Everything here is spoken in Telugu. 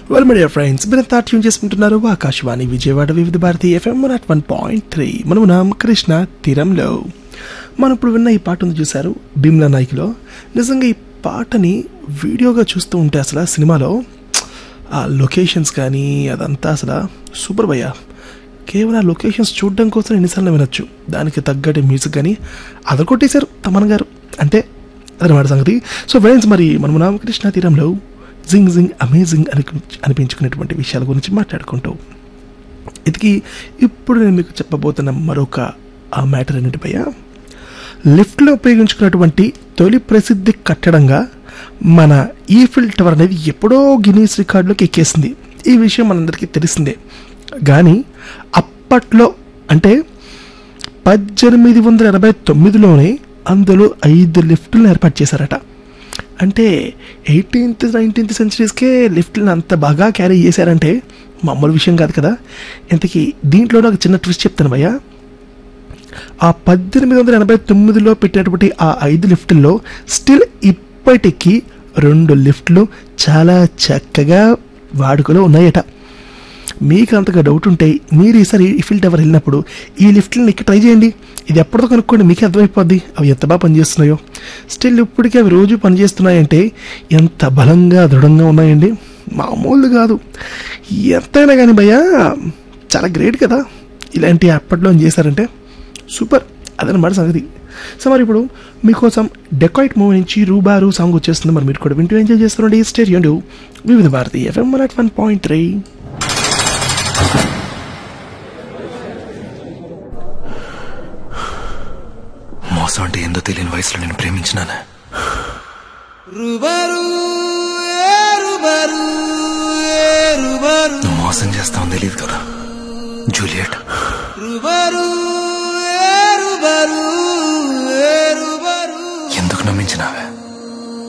వెల్ మీడియా ఫ్రెండ్స్ మీరంతా ట్యూన్ చేసుకుంటున్నారు Akashvani Vijayawada Vividh Bharati FM naught one point three మనము నాం కృష్ణ తీరంలో మనం ఇప్పుడు విన్న ఈ పాట ఉంది చూశారు భీమ్లా నాయకులో నిజంగా ఈ పాటని వీడియోగా చూస్తూ ఉంటే అసలు ఆ సినిమాలో ఆ లొకేషన్స్ కానీ అదంతా అసలు సూపర్ భయ్యా కేవలం ఆ లొకేషన్స్ చూడడం కోసం ఎన్నిసార్లు వినొచ్చు దానికి తగ్గట్టు మ్యూజిక్ కానీ అదొకొట్టేశారు తమన్ గారు అంటే అదనమాట సంగతి సో ఫ్రెండ్స్ మరి మనము రామకృష్ణ తీరంలో జింగ్ జింగ్ అమేజింగ్ అని అనిపించుకునేటువంటి విషయాల గురించి మాట్లాడుకుంటూ ఇదికి ఇప్పుడు నేను మీకు చెప్పబోతున్న మరొక ఆ మ్యాటర్ ఏంటంటే లిఫ్ట్లో ఉపయోగించుకున్నటువంటి తొలి ప్రసిద్ధి కట్టడంగా మన ఈఫిల్ టవర్ అనేది ఎప్పుడో గినీస్ రికార్డులోకి ఎక్కేసింది ఈ విషయం మనందరికీ తెలిసిందే కానీ అప్పట్లో అంటే పద్దెనిమిది వందల ఎనభై తొమ్మిదిలోనే అందులో ఐదు లిఫ్టులను ఏర్పాటు చేశారట అంటే ఎయిటీన్త్ నైన్టీన్త్ సెంచరీస్కే లిఫ్ట్లను అంత బాగా క్యారీ చేశారంటే మామూలు విషయం కాదు కదా ఇంతకీ దీంట్లో నాకు చిన్న ట్విస్ట్ చెప్తాను భయ్యా ఆ పద్దెనిమిది వందల ఎనభై తొమ్మిదిలో పెట్టినటువంటి ఆ ఐదు లిఫ్టుల్లో స్టిల్ ఇప్పటికీ రెండు లిఫ్ట్లు చాలా చక్కగా వాడుకలో ఉన్నాయట మీకు అంతగా డౌట్ ఉంటే మీరు ఈసారి ఈఫిల్ టవర్ వెళ్ళినప్పుడు ఈ లిఫ్ట్లను ఎక్కి ట్రై చేయండి ఇది ఎప్పటితో కనుక్కోండి మీకే అర్థమైపోద్ది అవి ఎంత బాగా పనిచేస్తున్నాయో స్టిల్ ఇప్పటికీ అవి రోజు పనిచేస్తున్నాయంటే ఎంత బలంగా దృఢంగా ఉన్నాయండి మామూలు కాదు ఎంతైనా కానీ భయ్యా చాలా గ్రేట్ కదా ఇలాంటి అప్పట్లో చేశారంటే సూపర్ అదనమాట సంగతి సో మరి ఇప్పుడు మీకోసం డెకాయిట్ మూవీ నుంచి రూబారు సాంగ్ వచ్చేస్తుంది మరి మీరు కూడా వింటూ ఎంజాయ్ చేస్తారండి stadium Vividh Bharati FM one at one point three మోసం అంటే ఏందో తెలియని వయసులో నేను ప్రేమించినాను రుబరు ఏ రుబరు ఏ రుబరు నువ్వు మోసం చేస్తావని తెలియదు కదా జూలియట్ రుబరు ఏ రుబరు